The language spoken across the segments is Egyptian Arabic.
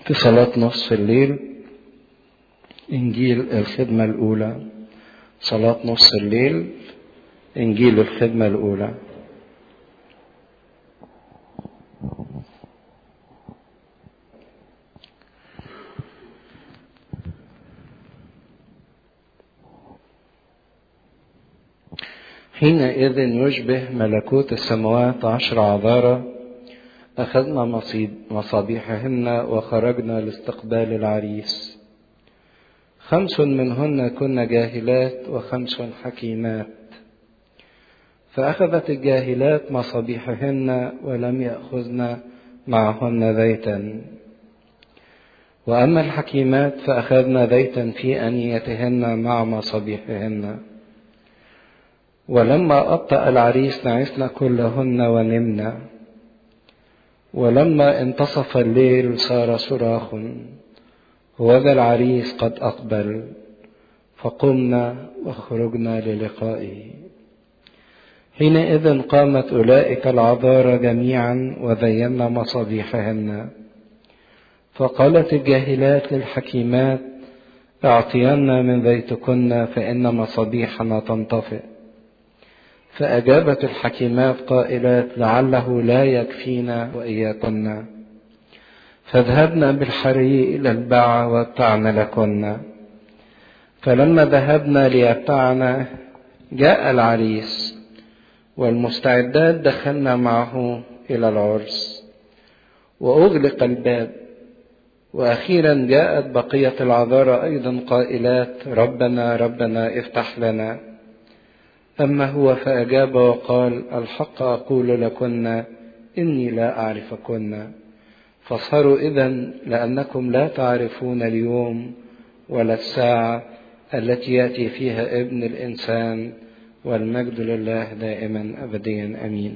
في صلاة نصف الليل إنجيل الخدمة الأولى صلاة نصف الليل إنجيل الخدمة الأولى حينئذ يشبه ملكوت السماوات عشر عذارى أخذنا مصابيحهن وخرجنا لاستقبال العريس خمس منهن كن جاهلات وخمس حكيمات فأخذت الجاهلات مصابيحهن ولم يأخذن معهن زيتا وأما الحكيمات فأخذن زيتا في أنيتهن مع مصابيحهن ولما أبطأ العريس نعسن كلهن ونمنا ولما انتصف الليل صار صراخ وذا العريس قد أقبل فقمنا وخرجنا للقائه حينئذ قامت أولئك العذارى جميعا وزينا مصابيحهن فقالت الجاهلات للحكيمات اعطينا من زيتكن فإن مصابيحنا تنطفئ فأجابت الحكيمات قائلات لعله لا يكفينا وإياكن فاذهبنا بالحري إلى الباع وابتعن لكن فلما ذهبنا ليبتعن جاء العريس والمستعدات دخلنا معه إلى العرس وأغلق الباب وأخيرا جاءت بقية العذارى أيضا قائلات ربنا ربنا افتح لنا أما هو فأجاب وقال الحق أقول لكن إني لا أعرفكن فاصهروا إذا لأنكم لا تعرفون اليوم ولا الساعة التي يأتي فيها ابن الإنسان والمجد لله دائما أبديا أمين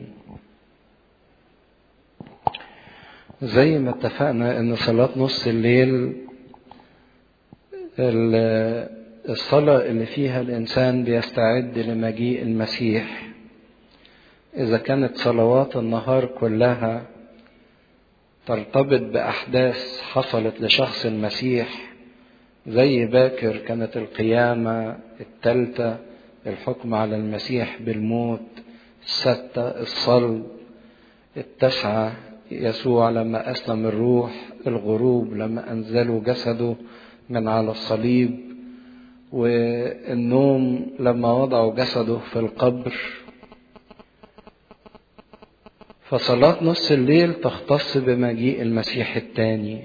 زي ما اتفقنا ان صلاة نص الليل الصلاة اللي فيها الإنسان بيستعد لمجيء المسيح إذا كانت صلوات النهار كلها ترتبط بأحداث حصلت لشخص المسيح زي باكر كانت القيامة التالتة الحكم على المسيح بالموت الستة الصلب التسعة يسوع لما أسلم الروح الغروب لما أنزلوا جسده من على الصليب والنوم لما وضعوا جسده في القبر فصلاة نص الليل تختص بمجيء المسيح الثاني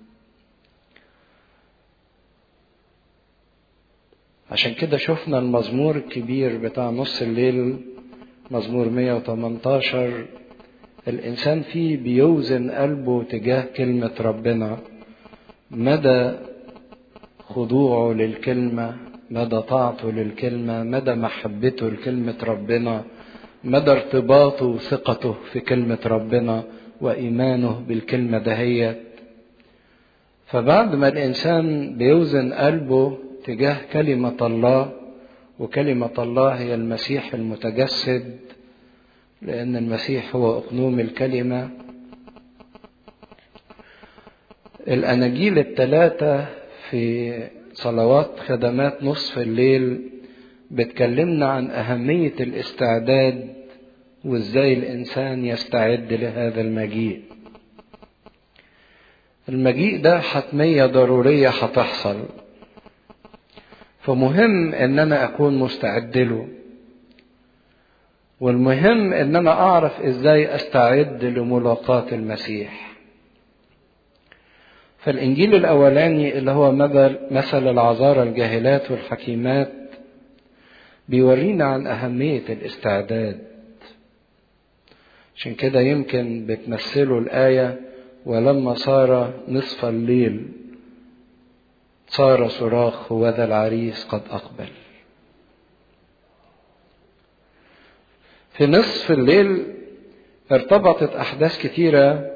عشان كده شفنا المزمور الكبير بتاع نص الليل مزمور 118 الإنسان فيه بيوزن قلبه تجاه كلمة ربنا مدى خضوعه للكلمة مدى طاعته للكلمة مدى محبته لكلمة ربنا مدى ارتباطه وثقته في كلمة ربنا وإيمانه بالكلمة دهيت فبعد ما الإنسان بيوزن قلبه تجاه كلمة الله وكلمة الله هي المسيح المتجسد لأن المسيح هو أقنوم الكلمة الأناجيل الثلاثة في صلوات خدمات نصف الليل بتكلمنا عن أهمية الاستعداد وإزاي الإنسان يستعد لهذا المجيء المجيء ده حتمية ضرورية هتحصل فمهم ان انا اكون مستعد له والمهم ان انا اعرف ازاي استعد لملاقاة المسيح فالانجيل الاولاني اللي هو مثل العذارى الجاهلات والحكيمات بيورينا عن اهمية الاستعداد عشان كده يمكن بتمثله الايه ولما صار نصف الليل صار صراخ وذا العريس قد أقبل في نصف الليل ارتبطت أحداث كثيرة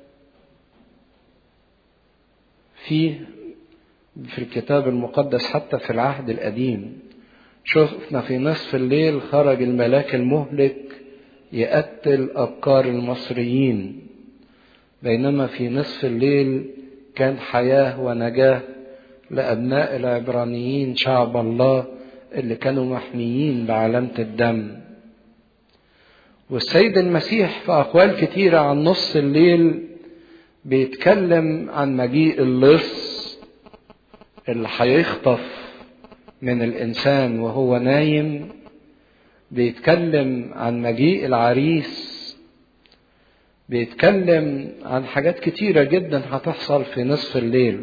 فيه في الكتاب المقدس حتى في العهد القديم شفنا في نصف الليل خرج الملاك المهلك يقتل أبكار المصريين بينما في نصف الليل كان حياة ونجاة لأبناء العبرانيين شعب الله اللي كانوا محميين بعلامة الدم والسيد المسيح في أقوال كتيرة عن نص الليل بيتكلم عن مجيء اللص اللي هيخطف من الإنسان وهو نايم بيتكلم عن مجيء العريس بيتكلم عن حاجات كتيرة جدا هتحصل في نصف الليل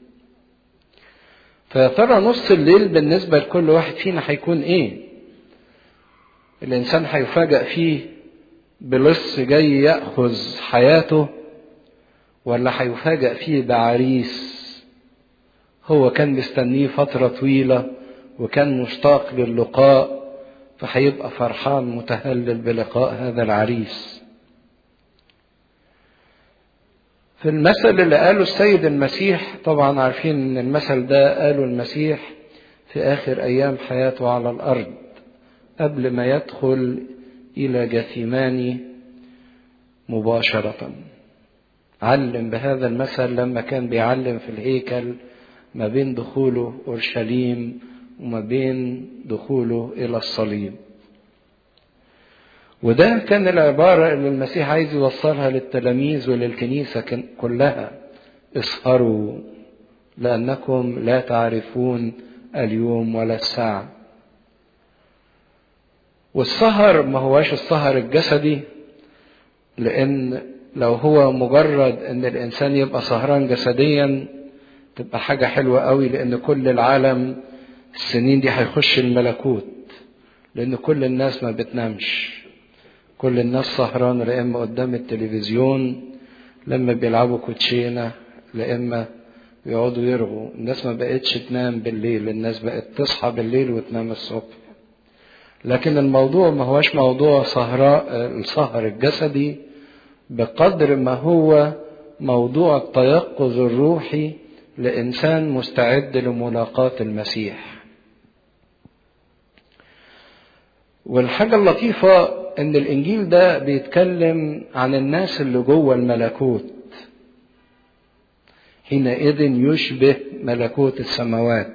فيا ترى نص الليل بالنسبة لكل واحد فينا هيكون ايه الانسان هيفاجأ فيه بلص جاي يأخذ حياته ولا هيفاجأ فيه بعريس هو كان مستنيه فترة طويلة وكان مشتاق للقاء فهيبقى فرحان متهلل بلقاء هذا العريس في المثل اللي قاله السيد المسيح طبعا عارفين ان المثل ده قاله المسيح في اخر ايام حياته على الارض قبل ما يدخل الى جثيماني مباشرة علم بهذا المثل لما كان بيعلم في الهيكل ما بين دخوله اورشليم وما بين دخوله الى الصليب وده كان العبارة اللي المسيح عايز يوصلها للتلاميذ وللكنيسة كلها اسهروا لأنكم لا تعرفون اليوم ولا الساعة والسهر ما هواش السهر الجسدي لأن لو هو مجرد أن الإنسان يبقى سهران جسديا تبقى حاجة حلوة قوي لأن كل العالم السنين دي هيخش الملكوت لأن كل الناس ما بتنامش كل الناس سهران لا اما قدام التلفزيون لما بيلعبوا كوتشينه لا اما بيقعدوا يرغوا الناس ما بقتش تنام بالليل الناس بقت تصحى بالليل وتنام الصبح لكن الموضوع ما هوش موضوع سهراء السهر الجسدي بقدر ما هو موضوع التيقظ الروحي لإنسان مستعد لملاقاة المسيح والحاجة اللطيفة ان الانجيل ده بيتكلم عن الناس اللي جوه الملكوت حينئذ يشبه ملكوت السماوات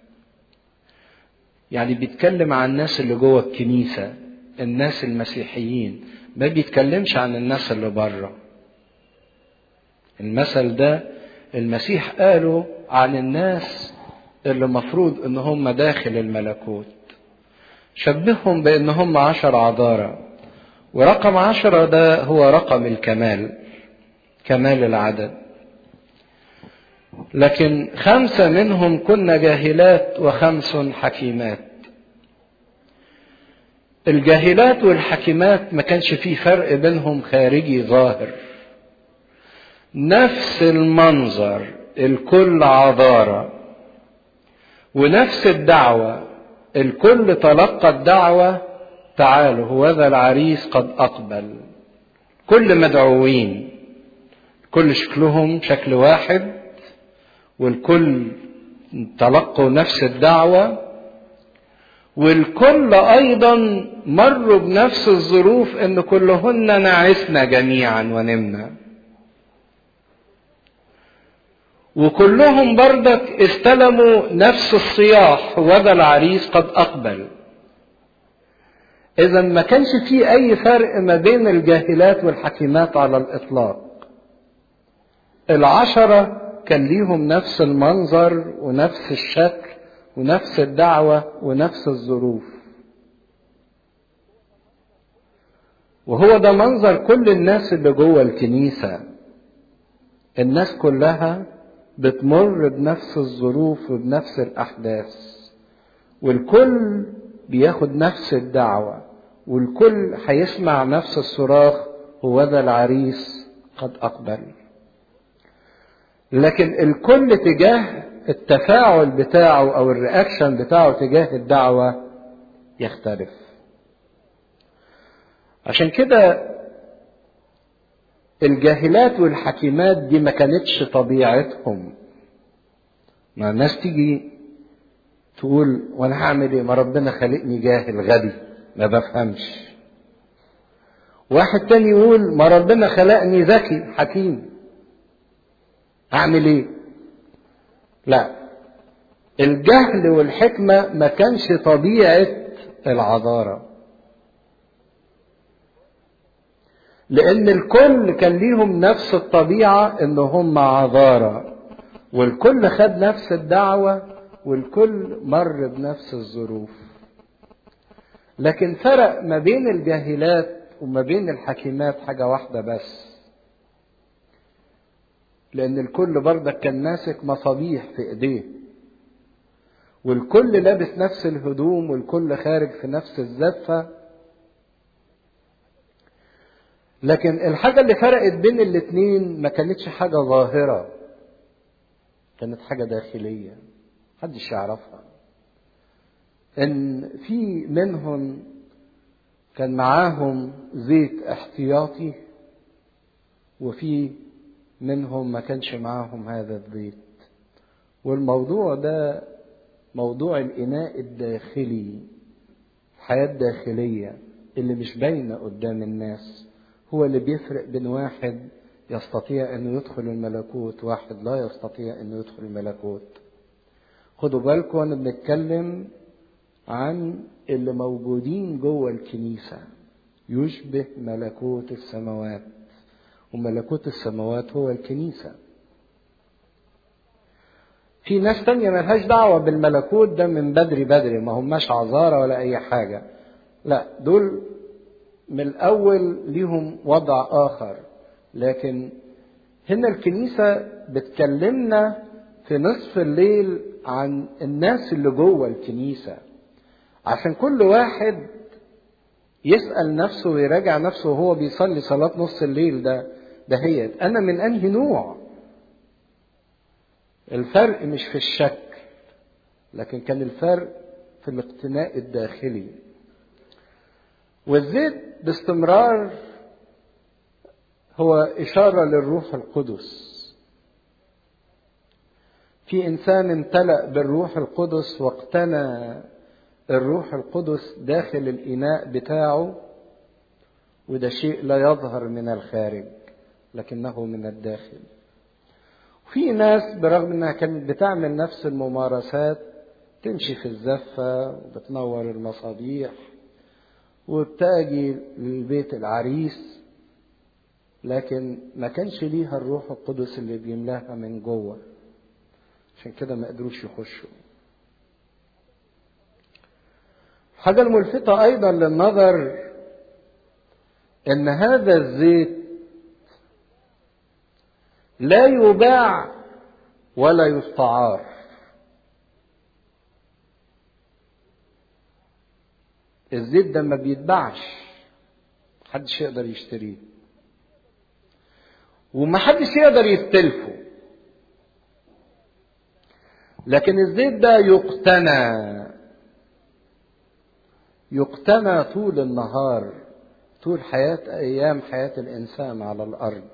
يعني بيتكلم عن الناس اللي جوه الكنيسة الناس المسيحيين ما بيتكلمش عن الناس اللي بره المثل ده المسيح قاله عن الناس اللي مفروض ان هم داخل الملكوت شبههم بان هم عشر عذارى ورقم عشرة ده هو رقم الكمال كمال العدد لكن خمسة منهم كن جاهلات وخمس حكيمات الجاهلات والحكيمات ما كانش فيه فرق بينهم خارجي ظاهر نفس المنظر الكل عذارة ونفس الدعوة الكل تلقى الدعوة تعالوا هو ذا العريس قد أقبل كل مدعوين كل شكلهم شكل واحد والكل تلقوا نفس الدعوة والكل أيضا مروا بنفس الظروف أن كلهن نعسنا جميعا ونمنا وكلهم بردك استلموا نفس الصياح وذا العريس قد أقبل إذا ما كانش في أي فرق ما بين الجاهلات والحكيمات على الإطلاق العشرة كان ليهم نفس المنظر ونفس الشكل ونفس الدعوة ونفس الظروف وهو ده منظر كل الناس اللي جوه الكنيسة الناس كلها بتمر بنفس الظروف وبنفس الأحداث والكل بياخد نفس الدعوة والكل هيسمع نفس الصراخ هو ذا العريس قد أقبل لكن الكل تجاه التفاعل بتاعه أو الرياكشن بتاعه تجاه الدعوة يختلف عشان كده الجاهلات والحكيمات دي ما كانتش طبيعتهم ما الناس تيجي تقول وانا هعمل ايه ما ربنا خلقني جاهل غبي ما بفهمش واحد تاني يقول ما ربنا خلقني ذكي حكيم اعمل ايه لا الجهل والحكمة ما كانش طبيعة العذارة لأن الكل كان ليهم نفس الطبيعة إن هم عذارة والكل خد نفس الدعوة والكل مر بنفس الظروف لكن فرق ما بين الجاهلات وما بين الحكيمات حاجة واحدة بس لأن الكل برضك كان ماسك مصابيح في إيديه والكل لابس نفس الهدوم والكل خارج في نفس الزفة لكن الحاجة اللي فرقت بين الاتنين ما كانتش حاجة ظاهرة كانت حاجة داخلية محدش يعرفها ان في منهم كان معاهم زيت احتياطي وفي منهم ما كانش معاهم هذا الزيت والموضوع ده موضوع الإناء الداخلي الحياة الداخلية اللي مش باينة قدام الناس هو اللي بيفرق بين واحد يستطيع انه يدخل الملكوت واحد لا يستطيع انه يدخل الملكوت خدوا بالكم وانا بنتكلم عن اللي موجودين جوه الكنيسة يشبه ملكوت السماوات وملكوت السماوات هو الكنيسة في ناس تانية ملهاش دعوة بالملكوت ده من بدري بدري ما هماش عذارة ولا أي حاجة لا دول من الأول ليهم وضع آخر لكن هنا الكنيسة بتكلمنا في نصف الليل عن الناس اللي جوه الكنيسة عشان كل واحد يسأل نفسه ويراجع نفسه وهو بيصلي صلاة نص الليل ده دهيت أنا من أنهي نوع الفرق مش في الشك لكن كان الفرق في الاقتناء الداخلي والزيت باستمرار هو إشارة للروح القدس في إنسان امتلأ بالروح القدس واقتنى الروح القدس داخل الإناء بتاعه وده شيء لا يظهر من الخارج لكنه من الداخل في ناس برغم انها كانت بتعمل نفس الممارسات تمشي في الزفة وبتنور المصابيح وبتاجي للبيت العريس لكن ما كانش ليها الروح القدس اللي بيملاها من جوه عشان كده ما قدروش يخشوا الحاجة الملفتة أيضا للنظر إن هذا الزيت لا يباع ولا يستعار الزيت ده ما بيتباعش محدش يقدر يشتريه ومحدش يقدر يستلفه لكن الزيت ده يقتنى يقتنى طول النهار طول حياة أيام حياة الإنسان على الأرض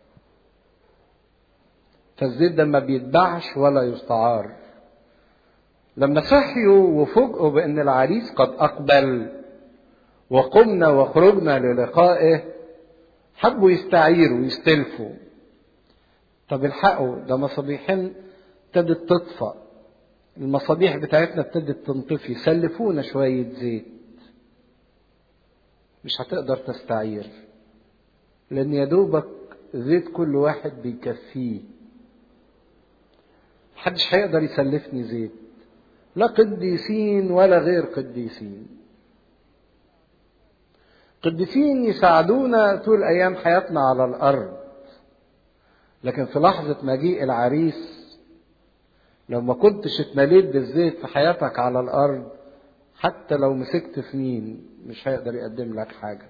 فالزيت ده ما بيتباعش ولا يستعار لما صحيوا وفوجئوا بأن العريس قد أقبل وقمنا وخرجنا للقائه حبوا يستعيروا يستلفوا طب الحقوا ده مصابيحين ابتدت تطفأ المصابيح بتاعتنا ابتدت تنطفي سلفونا شوية زيت مش هتقدر تستعير لأن يا دوبك زيت كل واحد بيكفيه محدش هيقدر يسلفني زيت لا قديسين ولا غير قديسين قديسين يساعدونا طول ايام حياتنا على الارض لكن في لحظة مجيء العريس لو ما كنتش اتمليت بالزيت في حياتك على الارض حتى لو مسكت في مين مش هيقدر يقدم لك حاجة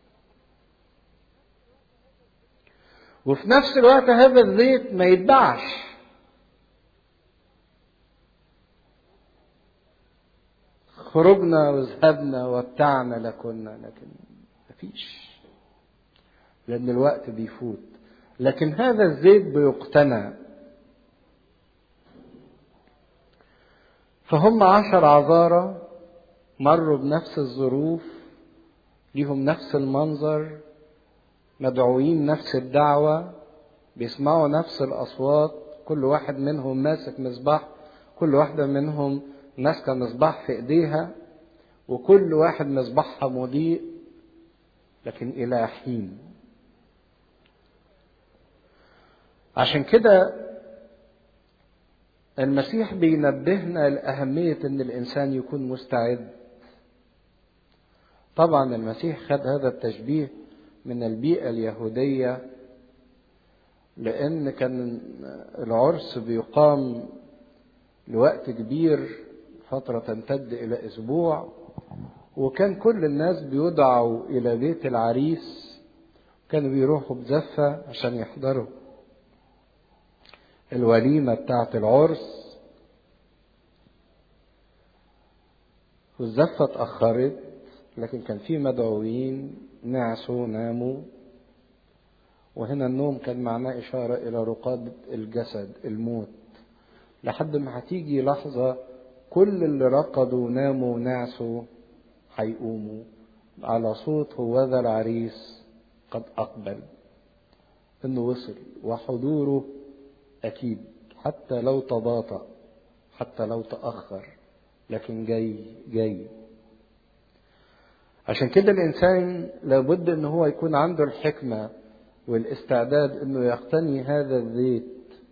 وفي نفس الوقت هذا الزيت ما يتباعش خرجنا وذهبنا وابتعنا لكنا لكن مفيش لأن الوقت بيفوت لكن هذا الزيت بيقتنى فهم عشر عذارى مروا بنفس الظروف ليهم نفس المنظر مدعوين نفس الدعوة بيسمعوا نفس الأصوات كل واحد منهم ماسك مصباح كل واحدة منهم ماسكة مصباح في إيديها وكل واحد مصباحها مضيء لكن إلى حين عشان كده المسيح بينبهنا لأهمية إن الإنسان يكون مستعد طبعا المسيح خد هذا التشبيه من البيئة اليهودية لأن كان العرس بيقام لوقت كبير فترة تمتد إلى أسبوع وكان كل الناس بيدعوا إلى بيت العريس كانوا بيروحوا بزفة عشان يحضروا الوليمة بتاعة العرس والزفة اتأخرت لكن كان في مدعوين نعسوا ناموا وهنا النوم كان معناه إشارة إلى رقاد الجسد الموت لحد ما هتيجي لحظة كل اللي رقدوا ناموا نعسوا هيقوموا على صوت هو ذا العريس قد أقبل إنه وصل وحضوره أكيد حتى لو تباطأ حتى لو تأخر لكن جاي جاي عشان كده الإنسان لابد إن هو يكون عنده الحكمة والاستعداد إنه يقتني هذا الزيت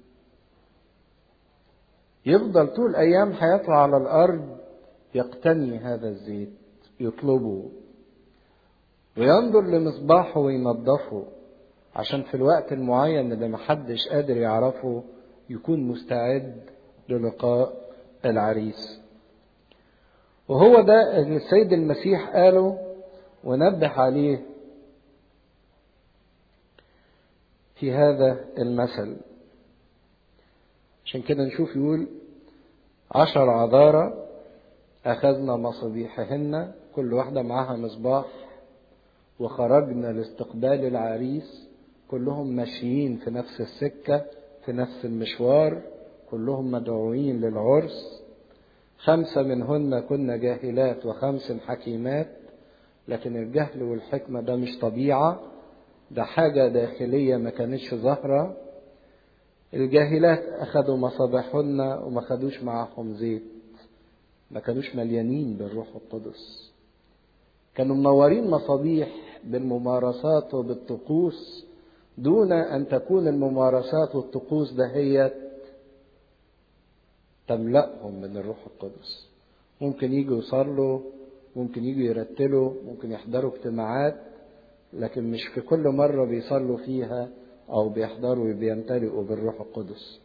يفضل طول أيام حياته على الأرض يقتني هذا الزيت يطلبه وينظر لمصباحه وينظفه عشان في الوقت المعين اللي محدش قادر يعرفه يكون مستعد للقاء العريس وهو ده اللي السيد المسيح قاله ونبه عليه في هذا المثل عشان كده نشوف يقول عشر عذارى أخذنا مصابيحهن كل واحدة معاها مصباح وخرجنا لاستقبال العريس كلهم ماشيين في نفس السكة في نفس المشوار كلهم مدعوين للعرس خمسة منهن كن جاهلات وخمس حكيمات لكن الجهل والحكمة ده مش طبيعة ده حاجة داخلية ما كانتش ظاهرة الجاهلات أخذوا مصابيحهن وما خدوش معاهم زيت ما كانوش مليانين بالروح القدس كانوا منورين مصابيح بالممارسات وبالطقوس دون أن تكون الممارسات والطقوس دهيت تملأهم من الروح القدس ممكن يجوا يصلوا ممكن يجوا يرتلوا ممكن يحضروا اجتماعات لكن مش في كل مرة بيصلوا فيها أو بيحضروا بيمتلئوا بالروح القدس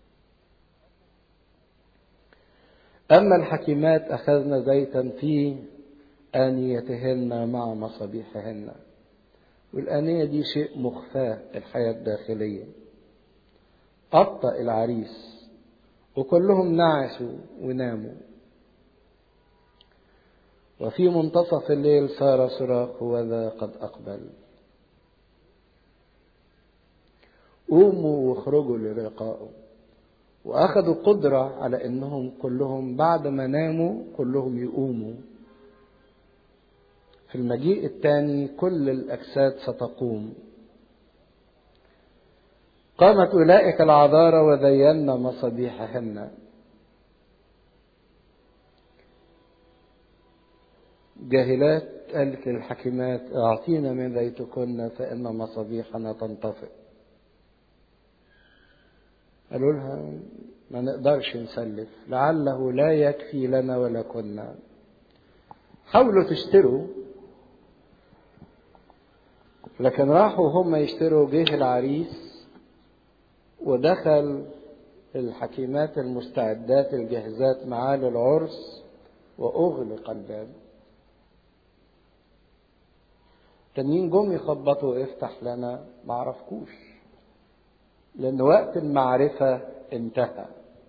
أما الحكيمات أخذنا زيتا في آنيتهن مع مصابيحهن والآنية دي شيء مخفاة الحياة الداخلية أبطأ العريس وكلهم نعسوا وناموا وفي منتصف الليل صار صراخ وذا قد أقبل قوموا واخرجوا للقائه وأخذوا قدرة على أنهم كلهم بعد ما ناموا كلهم يقوموا في المجيء الثاني كل الأجساد ستقوم قامت أولئك العذارى وزينا مصابيحهن جاهلات قالت للحكيمات أعطينا من زيتكن فإن مصابيحنا تنطفئ قالوا لها ما نقدرش نسلف لعله لا يكفي لنا ولا كنا حاولوا تشتروا لكن راحوا هم يشتروا جه العريس ودخل الحكيمات المستعدات الجاهزات معاه للعرس وأغلق الباب تانيين جم يخبطوا افتح لنا معرفكوش لأن وقت المعرفة انتهى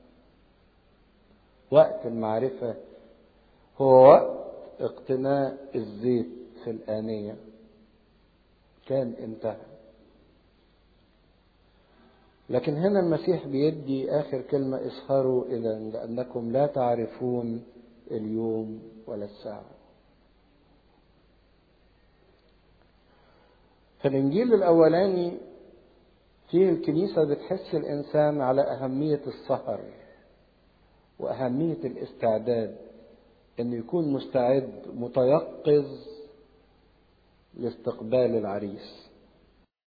وقت المعرفة هو وقت اقتناء الزيت في الآنية كان انتهى لكن هنا المسيح بيدي آخر كلمة اسهروا إذا لأنكم لا تعرفون اليوم ولا الساعة في الإنجيل الأولاني كتير الكنيسة بتحس الإنسان على أهمية السهر وأهمية الاستعداد إنه يكون مستعد متيقظ لاستقبال العريس